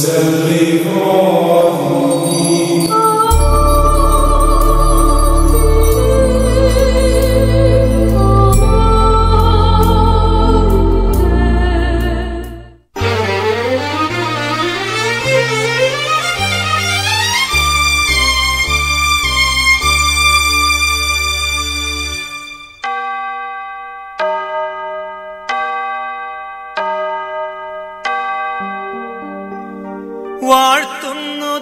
വാഴ്ത്തുന്നു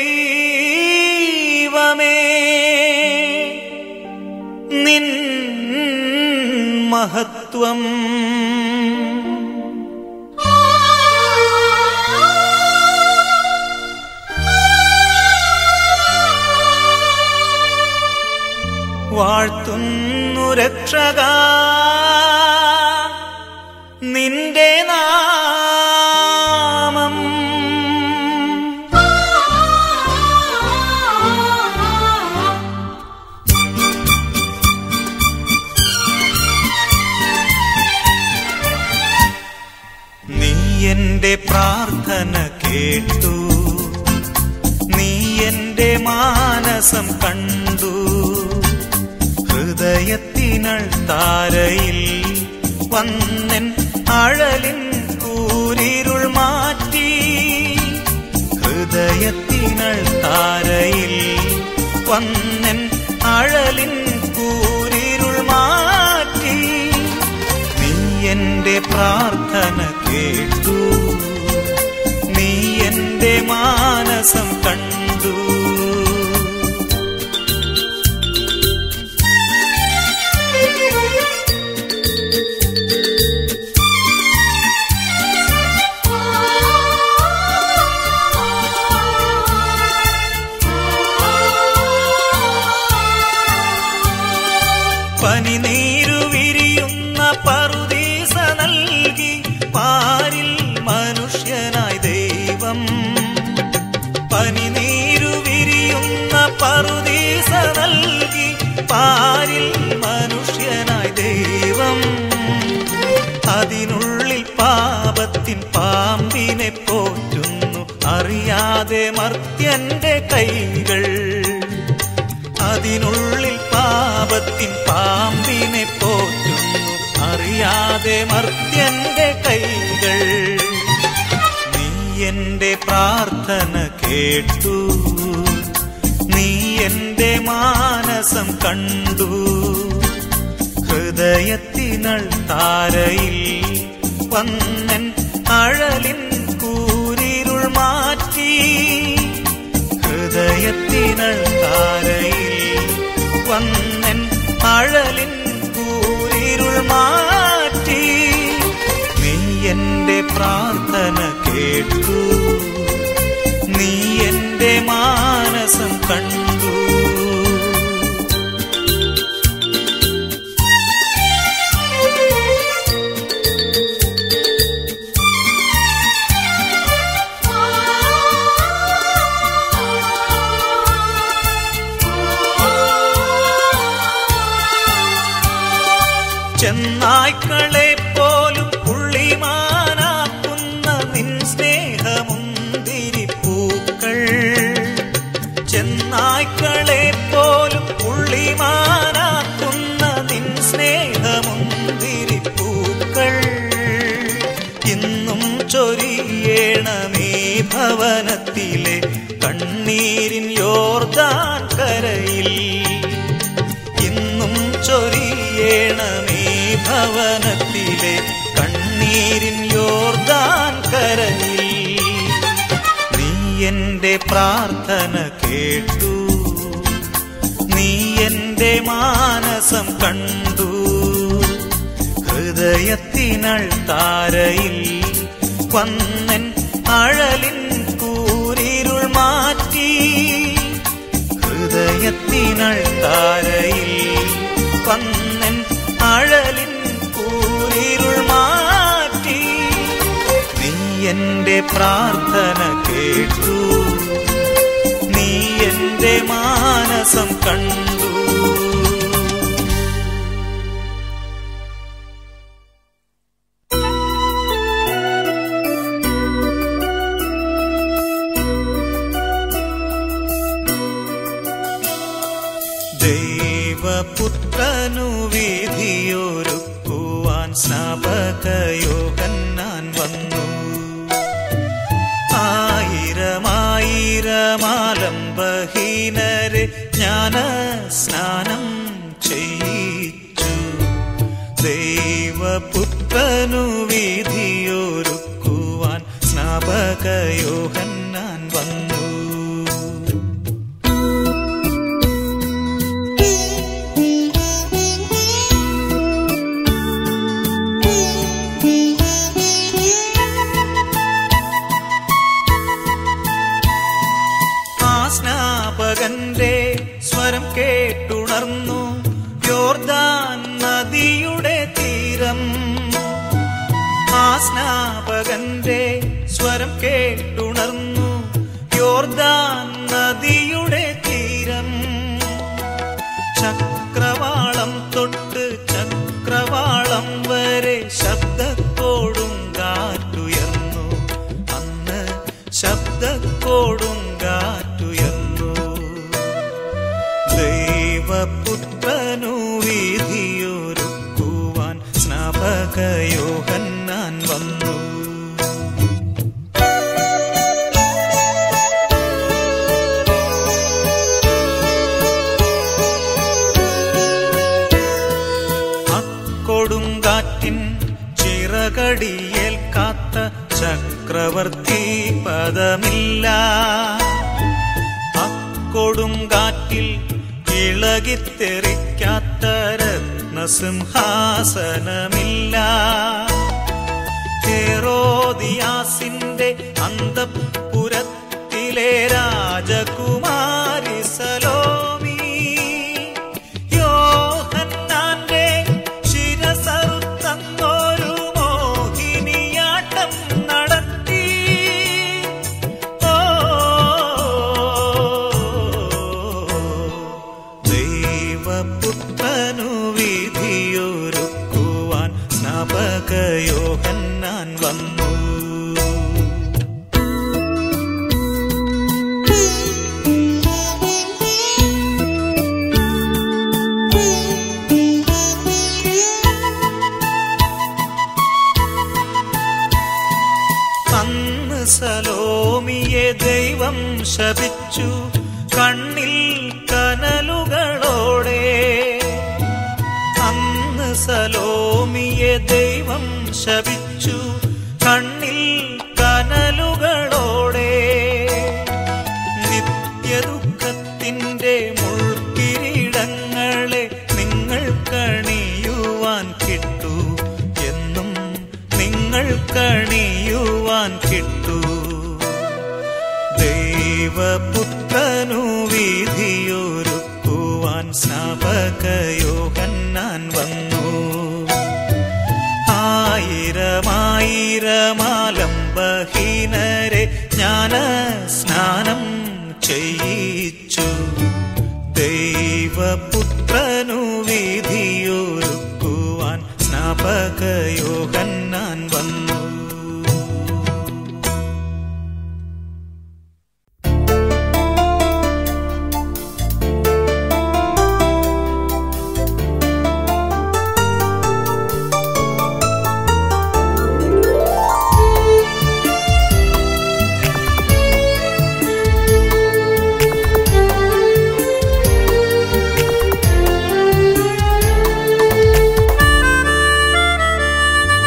ദൈവമേ നിൻ മഹത്വം വാഴ്ത്തുന്നു രക്ഷക നിന്റെ നാമം നീ എന്റെ പ്രാർത്ഥന കേട്ടു നീ എന്റെ മാനസം കണ്ടു ഹൃദയത്തിനൾ താരയിൽ വന്നൻ അഴലിൻ കൂരിരുൾ മാറ്റി ഹൃദയത്തിനൾ താരയിൽ വന്നൻ അഴലിൻ കൂരിരുൾ മാറ്റി നീ എന്റെ പ്രാർത്ഥന കേട്ടു നീ എന്റെ മാനസം കണ്ടു പനിനീരു വിരിയുന്ന പറുദീസ നൽകി പാരിൽ മനുഷ്യനായി ദൈവം പനിനീരു വിരിയുന്ന പറുദീസ നൽകി പാരിൽ മനുഷ്യനായി ദൈവം അതിനുള്ളിൽ പാപത്തിൻ പാമ്പിനെ പോറ്റുന്നു അറിയാതെ മർത്യന്റെ കൈകൾ അതിനുള്ളിൽ പാപത്തിൻ പാമ്പിനെ പോറ്റുന്നു അറിയാതെ മർത്യന്റെ കൈകൾ നീ എന്റെ പ്രാർത്ഥന കേട്ടു നീ എന്റെ മാനസം കണ്ടു ഹൃദയത്തിനൾ താരയിൽ വന്നൻ അഴലിൻ കൂരിരുൾ മാറ്റി ഹൃദയത്തിനൾ താരയിൽ വന്നൻ അഴലിൻ കൂരിരുൾ മാറ്റി നീ എന്റെ പ്രാർത്ഥന കേട്ടു നീ എന്റെ മാനസം കണ്ടു ചെന്നായ്ക്കളെ പോലും പുള്ളിമാനാക്കുന്ന നിൻ സ്നേഹമുന്തിരി പൂക്കൾ ചെന്നായ്ക്കളെ പോലും പുള്ളിമാനാക്കുന്ന നിൻ സ്നേഹമുന്തിരി പൂക്കൾ ഇന്നും ചൊരിയേണമേ ഭവനത്തിലെ കണ്ണീരിൻ യോർദാൻ കരയിൽ ഇന്നും ചൊരിയേണമേ ഭവനത്തിലെ കണ്ണീരിൻ യോർദാൻ കരയിൽ നീ എന്റെ പ്രാർത്ഥന കേട്ടു നീ എന്റെ മാനസം കണ്ടു ഹൃദയത്തിനൾ താരയിൽ വന്നൻ അഴലിൻ കൂരിരുൾ മാറ്റി ഹൃദയത്തിനൾ താരയിൽ വന്നൻ അഴലിൻ കൂരിരുൾ മാറ്റി നീ എന്റെ പ്രാർത്ഥന കേട്ടു നീ എന്റെ മാനസം കണ്ടു സ്നാപകയോഹന്നാൻ വന്നു ആയിരമായിരമാലംബഹീനരെ ജ്ഞാന സ്നാനം ചെയ്യിച്ചു ദൈവപുത്രനു വിധിയൊരുക്കുവാൻ സ്നാപകയോഹന്നാൻ വന്നു ആ സ്നാപകന്റെ സ്വരം കേട്ടുണർന്നു യോർദാൻ നദിയുടെ തീരം ആ സ്നാപകന്റെ സ്വരം കേട്ടുണർന്നു യോർദാൻ നദിയുടെ തീരം ചക്രവാളം തൊട്ട് ചക്രവാളം വരെ ശബ്ദത്തോടും കാറ്റുയർന്നു അന്ന് ശബ്ദത്തോടും കാറ്റുയർന്നു ദൈവപുത്രനു വിധിയൊരുക്കുവാൻ സ്നാപകയോഹന്നാൻ വന്നു അക്കൊടുങ്കാറ്റിൻ ചിറകടിയേൽക്കാത്ത ചക്രവർത്തി പദമില്ല അക്കൊടുങ്കാറ്റിൽ ഇളകിത്തെറിക്കാത്ത രത്നസിംഹാസനമില്ല ഹെറോദിയാസിന്റെ അന്തപുരത്തിലെ രാജകുമാരി സലോമി യോഹന്നാന്റെ ശിരസറുത്തന്നൊരു മോഹിനിയാട്ടം നടത്തി ഓ ദൈവപുത്രനു വിധിയൊരുക്കുവാൻ സ്നാപകയോഹന്നാൻ വന്നു അന്ന് സലോമിയെ ദൈവം ശപിച്ചു കണ്ണിൽ കനലുകളോടെ അന്ന് സലോമിയെ ദൈവം ശപിച്ചു കണ്ണിൽ കനലുകളോടെ നിത്യദുഃഖത്തിന്റെ മുൾക്കിരീടങ്ങളെ നിങ്ങൾ കണിയുവാൻ കിട്ടു എന്നും നിങ്ങൾ കണിയുവാൻ കിട്ടു ദൈവപുത്രനു വിധിയൊരുക്കുവാൻ സ്നാപകയോഹന്നാൻ വന്നു ആയിരമായിരമാലംബഹീനരെ ജ്ഞാന സ്നാനം ചെയ്യിച്ചു ദൈവപുത്രനു വിധിയൊരുക്കുവാൻ സ്നാപകയോഹന്നാൻ വന്നു യേശുവേ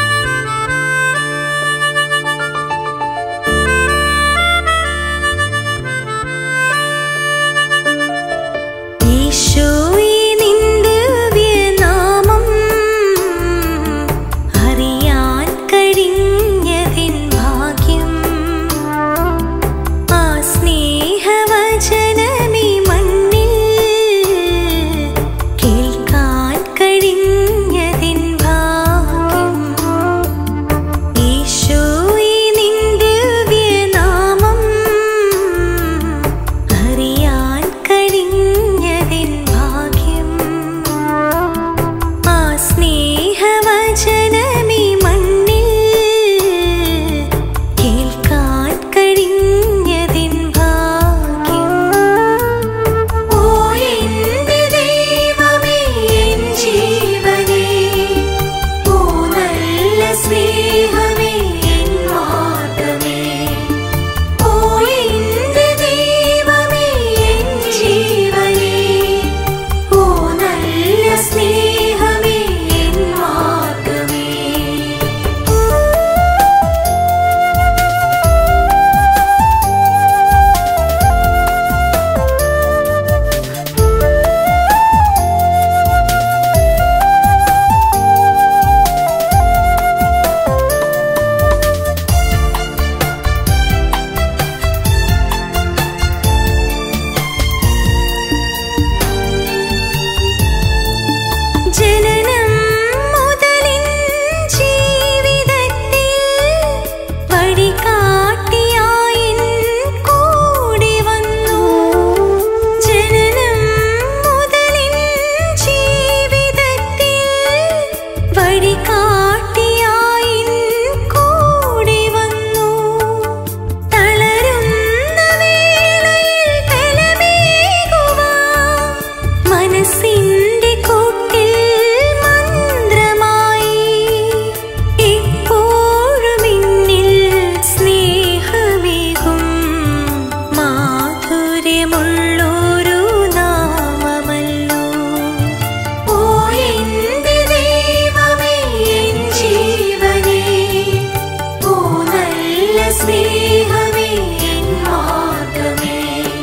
സ്നേഹമേ എൻ മാർഗമേ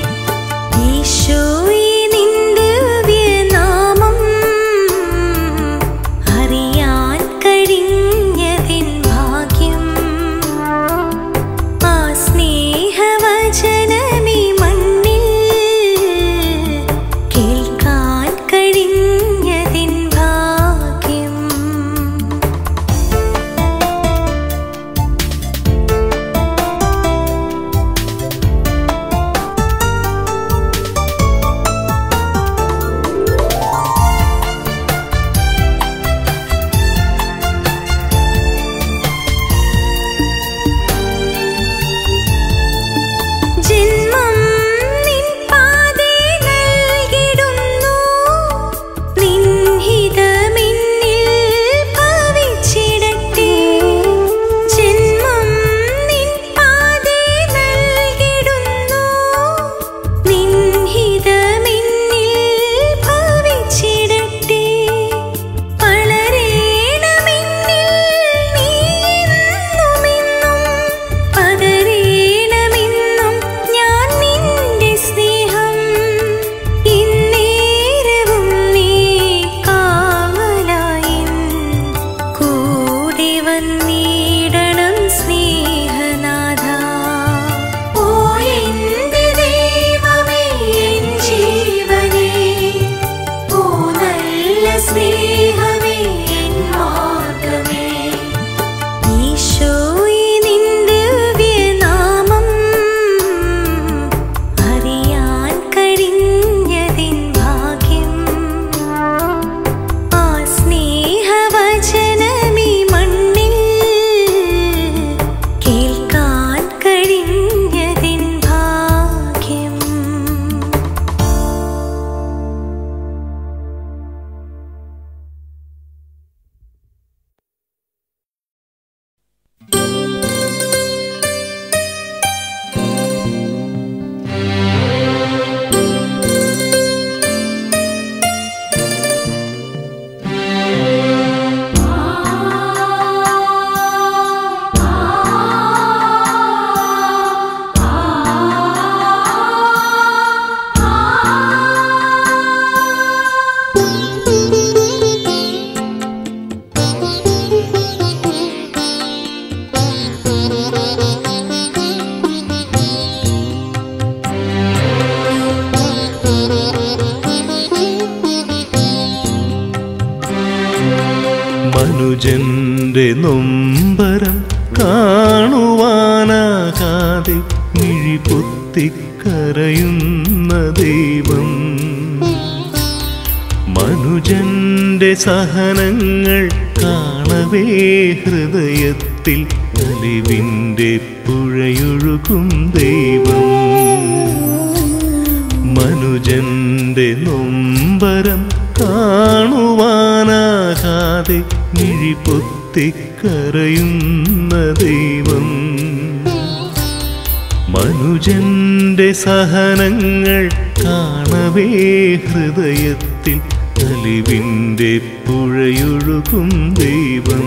ഈശോയെ നിൻ ദിവ്യനാമം അറിയാൻ കഴിഞ്ഞതിൻ ഭാഗ്യം ആ സ്നേഹവചനമീ മണ്ണിൽ കേൾക്കാൻ കഴിഞ്ഞതിൻ ഭാഗ്യം ജന്മം നിൻ പാതേ നൽകിടുന്നു നിൻഹിതമെന്നിൽ ഭവിച്ചിടട്ടെ ജന്മം നിൻ പാതേ നൽകിടുന്നു നിൻഹിതമെന്നിൽ ഭവിച്ചിടട്ടെ വളരേണമെന്നിൽ നീ എന്നുമെന്നും പകരേണമെന്നും ഞാൻ നിന്റെ സ്നേഹം ഇന്നേരവും നീ കാവലായി കൂടെ വന്നിടണം സ്നേഹനാഥ ഓ എന്റെ ദൈവമേ എൻ ജീവനേ ഓ നല്ല സ്നേഹമേ എൻ മാർഗമേ ഈശോയെ നിൻ ദിവ്യനാമം അറിയാൻ കഴിഞ്ഞതിൻ ഭാഗ്യം ആ സ്നേഹവചനമീ മണ്ണിൽ കേൾക്കാൻ കഴിഞ്ഞതിൻ ഭാഗ്യം മനുജന്റെ നൊമ്പരം കാണുവാനാകാതെ മിഴിപൊത്തിക്കരയുന്ന ദൈവം മനുജന്റെ സഹനങ്ങൾ കാണവേ ഹൃദയത്തിൽ അലിവിൻ്റെ പുഴയൊഴുകും ദൈവം മനുജന്റെ നൊമ്പരം കാണുവാനാകാതെ മിഴിപൊത്തിക്കരയുന്ന ദൈവം മനുജന്റെ സഹനങ്ങൾ കാണവേ ഹൃദയത്തിൽ അലിവിൻ്റെ പുഴയൊഴുകും ദൈവം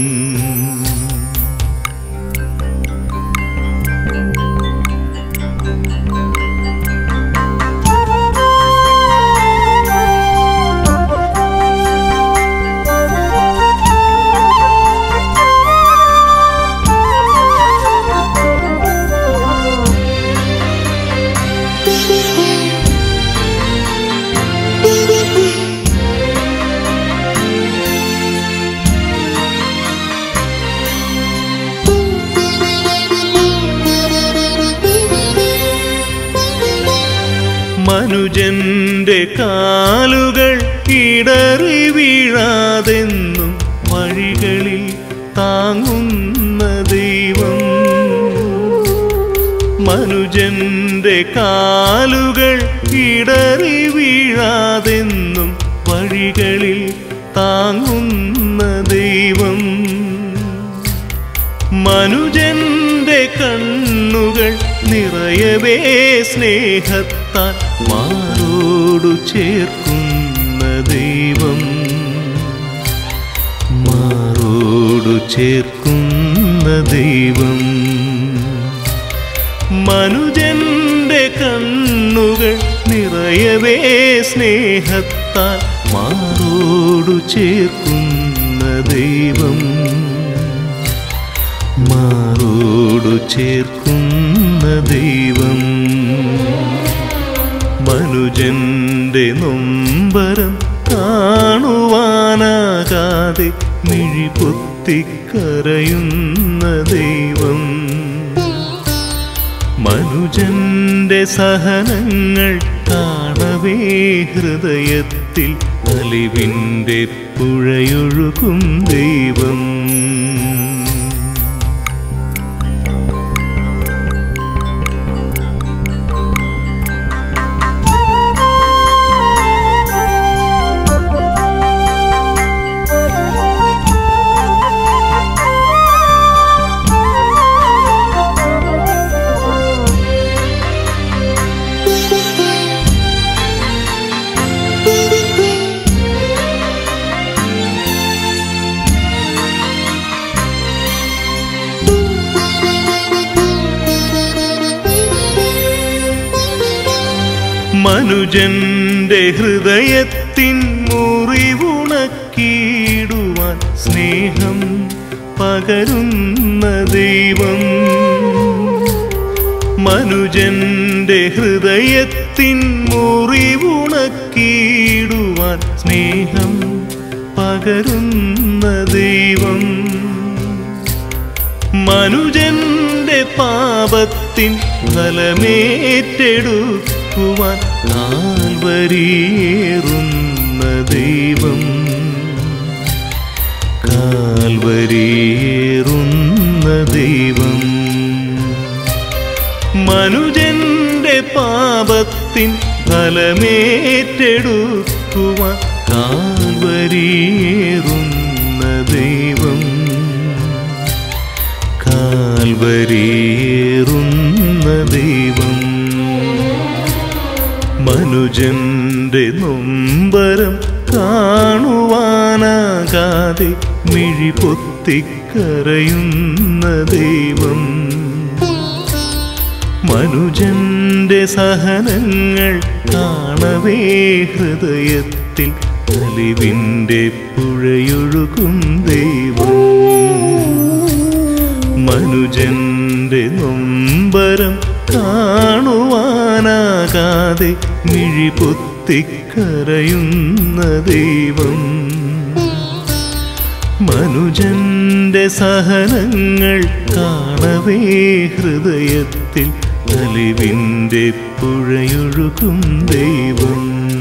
മനുജന്റെ കാലുകൾ ഇടറി വീഴാതെന്നും വഴികളിൽ താങ്ങുന്ന ദൈവം മനുജന്റെ കാലുകൾ ഇടറി വീഴാതെന്നും വഴികളിൽ താങ്ങുന്ന ദൈവം മനുജന്റെ കണ്ണുകൾ നിറയവേ സ്നേഹത്താൽ മാറോടു ചേർക്കുന്ന ദൈവം മാറോടു ചേർക്കുന്ന ദൈവം മനുജന്റെ കണ്ണുകൾ നിറയവേ സ്നേഹത്താൽ മാറോടു ചേർക്കുന്ന ദൈവം മാറോടു ചേർക്കുന്ന ദൈവം മനുജന്റെ നൊമ്പരം കാണുവാനാകാതെ മിഴി പൊത്തിക്കരയുന്ന ദൈവം മനുജന്റെ സഹനങ്ങൾ കാണവേ ഹൃദയത്തിൽ അലിവിൻ്റെ പുഴയൊഴുകും ദൈവം മനുജന്റെ ഹൃദയത്തിൻ മുറിവുണക്കിടുവാൻ സ്നേഹം പകരുന്ന ദൈവം മനുജന്റെ ഹൃദയത്തിൻ മുറിവുണക്കിടുവാൻ സ്നേഹം പകരുന്ന ദൈവം മനുജന്റെ പാപത്തിൻ ഫലമേറ്റെടുക്കുവാൻ കാൽവരിയേറുന്ന ദൈവം കാൽവരിയേറുന്ന ദൈവം മനുജന്റെ പാപത്തിൻ ഫലമേറ്റെടുക്കുവാൻ കാൽവരിയേറുന്ന ദൈവം കാൽവരിയേറുന്ന ദൈവം മനുജന്റെ നൊമ്പരം കാണുവാനാകാതെ മിഴി പൊത്തിക്കരയുന്ന ദൈവം മനുജന്റെ സഹനങ്ങൾ കാണവേ ഹൃദയത്തിൽ അലിവിൻ്റെ പുഴയൊഴുകും ദൈവം മനുജന്റെ നൊമ്പരം കാണുവാനാകാതെ മിഴി പൊത്തിക്കരയുന്ന ദൈവം മനുജന്റെ സഹനങ്ങൾ കാണവേ ഹൃദയത്തിൽ അലിവിൻ്റെ പുഴയൊഴുകും ദൈവം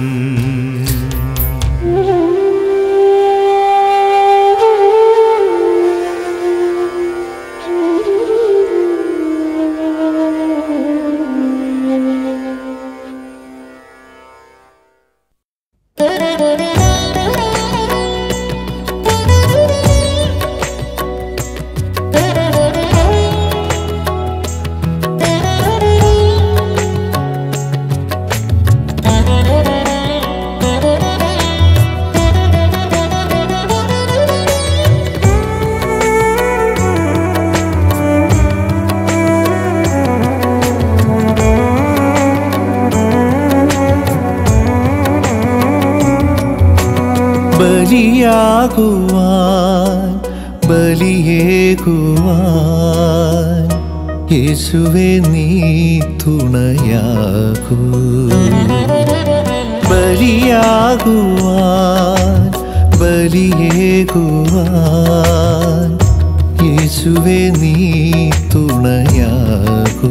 ബലിയാകുവാൻ ബലിയേകുവാൻ യേശുവേ നീ തുണയാകൂ ബലിയാകുവാൻ ബലിയേകുവാൻ യേശുവേ നീ തുണയാകൂ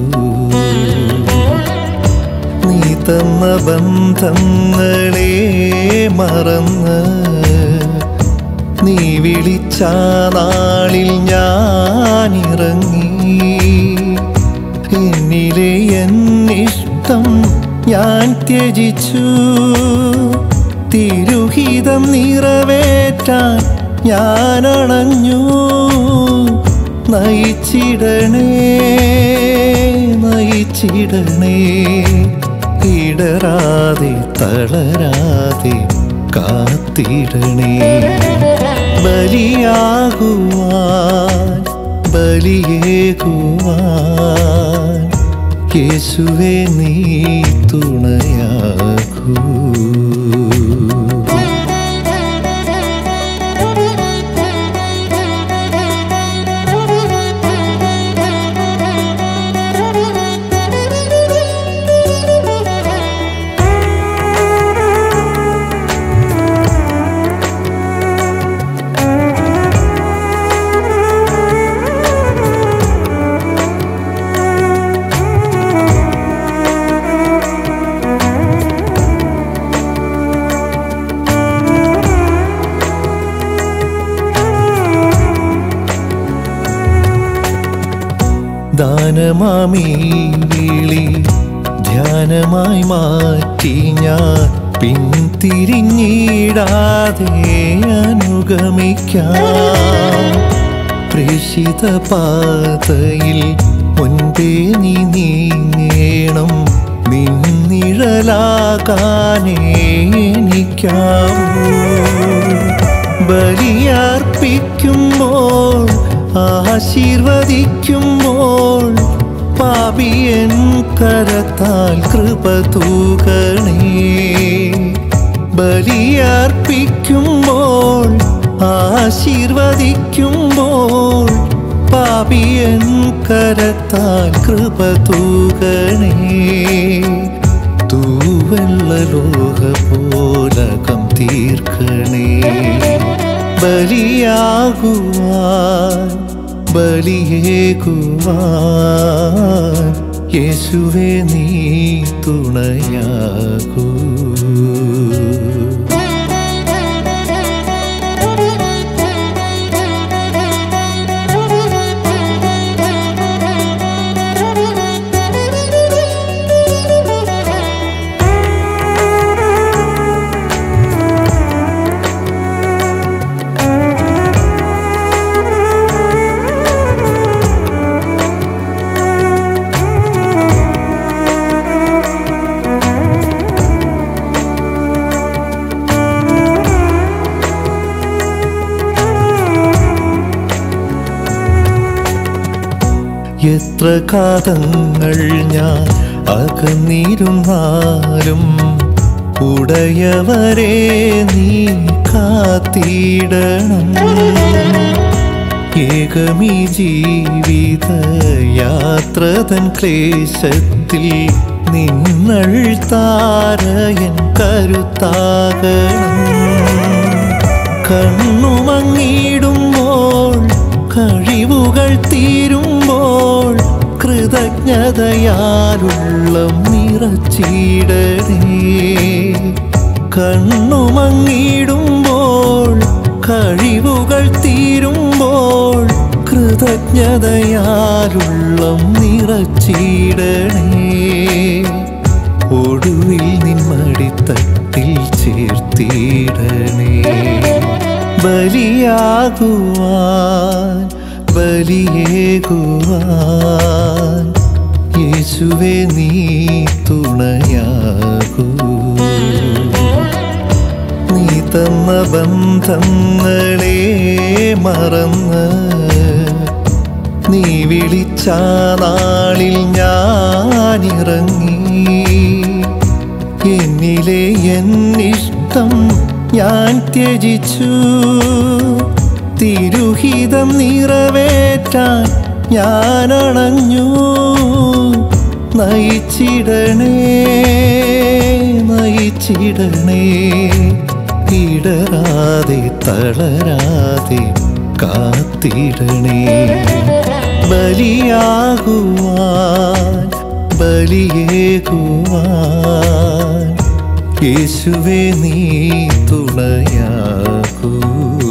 നീ തന്ന ബന്ധങ്ങളെ മറന്ന് നീ വിളിച്ച നാളിൽ ഞാനിറങ്ങി എന്നിലെ എന്നിഷ്ടം ഞാൻ ത്യജിച്ചു തിരുഹിതം നിറവേറ്റാൻ ഞാനണഞ്ഞു നയിച്ചിടണേ നയിച്ചിടണേ ഇടറാതെ തളരാതെ കാത്തിടണേ ബലിയാകുവാൻ ബലിയേകുവാൻ യേശുവേ നീ തുണയാകൂ ദാനമാമീ വിളി ധ്യാനമായി മാറ്റി ഞാൻ പിന്തിരിഞ്ഞിടാതെ അനുഗമിക്കാം പ്രേഷിത പാതയിൽ മുൻപേ നീ നീങ്ങേണം നിന്നിഴലാകാനേ എനിക്കാവൂ ബലിയർപ്പിക്കുമ്പോൾ ആശീർവദിക്കുമ്പോൾ പാപിയൻ കരത്താൽ കൃപ തൂകണേ ബലിയർപ്പിക്കുമ്പോൾ ആശീർവദിക്കുമ്പോൾ പാപിയൻ കരത്താൽ കൃപ തൂകണേ തൂവെള്ളലോക പോലകം തീർക്കണേ ബലിയാകുവാൻ ബലിയേകുവാൻ യേശുവേ നീ തുണയാകൂ എത്ര കാതങ്ങൾ ഞാൻ അകന്നിരുന്നാലും ഉടയവരെ നീ കാത്തിടണം ഏകമീ ജീവിത യാത്രതൻ ക്ലേശത്തിൽ നിന്നൾ താരയൻ കരുത്താകണം കണ്ണുമങ്ങിടുമ്പോൾ കഴിവുകൾ തീരുമ്പോൾ കൃതജ്ഞതയാലുള്ള നിറച്ചിടണേ കണ്ണുമങ്ങിടുമ്പോൾ കഴിവുകൾ തീരുമ്പോൾ കൃതജ്ഞതയാലുള്ള നിറച്ചിടണേ ഒടുവിൽ നിന്മടിത്തട്ടിൽ ചേർത്തിടണേ ബലിയാകുവാൻ ബലിയേകുവാൻ യേശുവേ നീ തുണയാകൂ നീ തന്ന ബന്ധങ്ങളെ മറന്ന് നീ വിളിച്ച നാളിൽ ഞാനിറങ്ങി എന്നിലെ എന്നിഷ്ടം ഞാൻ ത്യജിച്ചു തിരുഹിതം നിറവേറ്റാൻ ഞാൻ അണഞ്ഞു നയിച്ചിടണേ നയിച്ചിടണേ ഇടരാതെ തളരാതെ കാത്തിടണേ ബലിയാകുവാൻ ബലിയേകുവാൻ യേശുവേ നീ തുണയാകൂ